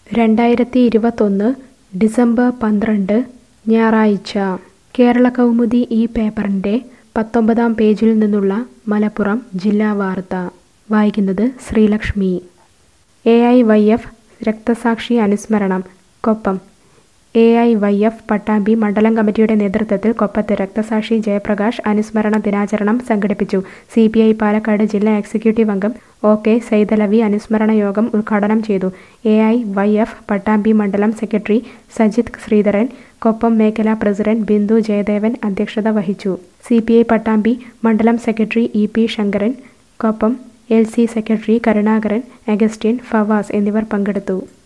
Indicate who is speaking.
Speaker 1: രണ്ടായിരത്തി ഇരുപത്തൊന്ന് ഡിസംബർ പന്ത്രണ്ട് ഞായറാഴ്ച കേരള കൗമുദി ഈ പേപ്പറിൻ്റെ പത്തൊമ്പതാം പേജിൽ നിന്നുള്ള മലപ്പുറം ജില്ലാ വാർത്ത വായിക്കുന്നത് Sreelakshmi A I Y F രക്തസാക്ഷി അനുസ്മരണം Koppam A I Y F Pattambi മണ്ഡലം കമ്മിറ്റിയുടെ നേതൃത്വത്തിൽ കൊപ്പത്ത് രക്തസാക്ഷി ജയപ്രകാശ് അനുസ്മരണ ദിനാചരണം സംഘടിപ്പിച്ചു സി പി ഐ പാലക്കാട് ജില്ലാ എക്സിക്യൂട്ടീവ് അംഗം ഒ കെ സൈതലവി അനുസ്മരണ യോഗം ഉദ്ഘാടനം ചെയ്തു A I Y F Pattambi മണ്ഡലം സെക്രട്ടറി സജിത് ശ്രീധരൻ കൊപ്പം മേഖലാ പ്രസിഡന്റ് ബിന്ദു ജയദേവൻ അധ്യക്ഷത വഹിച്ചു സി പി ഐ പട്ടാമ്പി മണ്ഡലം secretary E P Sankaran Koppam L C secretary Karunakaran Augustine Fawaz എന്നിവർ പങ്കെടുത്തു